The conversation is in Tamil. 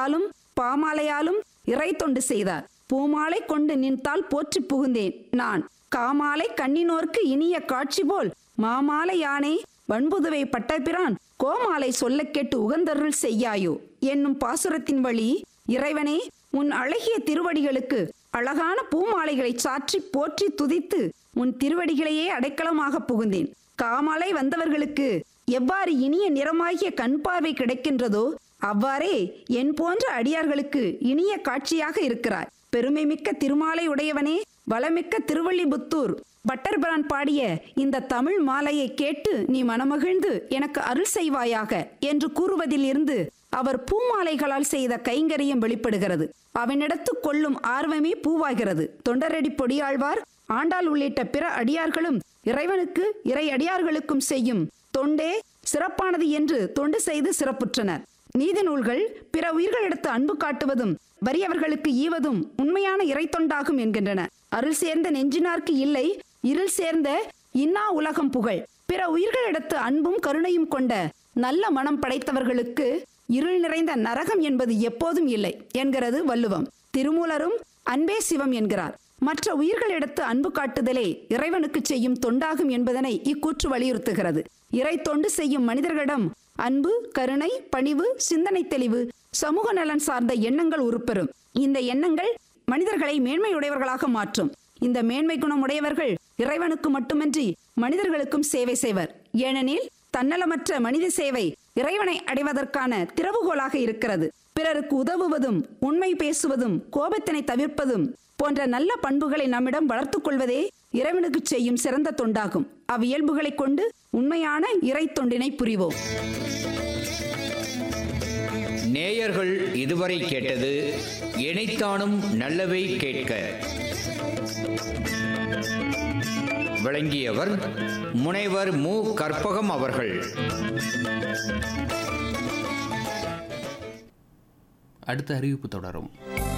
பூமாலையாலும் பாமாலையாலும் இறை தொண்டு செய்தார் பூமாலை கொண்டு நின்றால் போற்றி புகுந்தேன் நான் காமாலை கண்ணினோர்க்கு இனிய காட்சி போல் மாமாலை யானே வன்புதுவை பட்டபிரான் கோமாலை சொல்ல கேட்டு உகந்தருள் செய்யாயோ என்னும் பாசுரத்தின் வழி இறைவனே உன் அழகிய திருவடிகளுக்கு அழகான பூமாலைகளை சாற்றி போற்றி துதித்து உன் திருவடிகளையே அடைக்கலமாக புகுந்தேன் காமாலை வந்தவர்களுக்கு எவ்வாறு இனிய நிறமாகிய கண் பார்வை கிடைக்கின்றதோ அவ்வாறே என் போன்ற அடியார்களுக்கு இனிய காட்சியாக இருக்கிறார் பெருமைமிக்க திருமாலை உடையவனே வளமிக்க திருவள்ளிபுத்தூர் பட்டர்பிரான் பாடிய இந்த தமிழ் மாலையை கேட்டு நீ மனமகிழ்ந்து எனக்கு அருள் செய்வாயாக என்று கூறுவதில் இருந்து அவர் பூமாலைகளால் செய்த கைங்கரியம் வெளிப்படுகிறது அவனிடத்து கொள்ளும் ஆர்வமே பூவாகிறது தொண்டரடி பொடியாழ்வார் ஆண்டாள் உள்ளிட்ட பிற அடியார்களும் இறைவனுக்கு இறை அடியார்களுக்கும் செய்யும் தொண்டே சிறப்பானது என்று தொண்டு செய்து சிறப்புற்றனர் நீதி நூல்கள் பிற உயிர்களிடத்து அன்பு காட்டுவதும் வறியவர்களுக்கு ஈவதும் உண்மையான இறை தொண்டாகும் என்கின்றன அருள் சேர்ந்த நெஞ்சினார்க்கு இல்லை இருள் சேர்ந்த இன்னா உலகம் புகழ் பிற உயிர்களிடத்து அன்பும் கருணையும் கொண்ட நல்ல மனம் படைத்தவர்களுக்கு இருள் நிறைந்த நரகம் என்பது எப்போதும் இல்லை என்கிறது வள்ளுவம் திருமூலரும் அன்பே சிவம் என்கிறார் மற்ற உயிர்களிடத்து அன்பு காட்டுதலே இறைவனுக்கு செய்யும் தொண்டாகும் என்பதனை இக்கூற்று வலியுறுத்துகிறது இறை தொண்டு செய்யும் மனிதர்களிடம் அன்பு கருணை பணிவு சிந்தனை தெளிவு சமூக நலன் சார்ந்த எண்ணங்கள் உருப்பெறும் இந்த எண்ணங்கள் மனிதர்களை மேன்மையுடையவர்களாக மாற்றும் இந்த மேன்மை குணம் உடையவர்கள் இறைவனுக்கு மட்டுமின்றி மனிதர்களுக்கும் சேவை செய்வர் ஏனெனில் தன்னலமற்ற மனித சேவை இறைவனை அடைவதற்கான திறவுகோலாக இருக்கிறது பிறருக்கு உதவுவதும் உண்மை பேசுவதும் கோபத்தினை தவிர்ப்பதும் போன்ற நல்ல பண்புகளை நம்மிடம் வளர்த்துக் கொள்வதே இறைவனுக்கு செய்யும் சிறந்த தொண்டாகும் அவ்வியல்புகளைக் கொண்டு உண்மையான இறை தொண்டினை புரிவோம் நேயர்கள் இதுவரை கேட்டது இணைத்தானும் நல்லவை கேட்க விளங்கியவர் முனைவர் மு கற்பகம் அவர்கள் அடுத்த அறிவிப்பு தொடரும்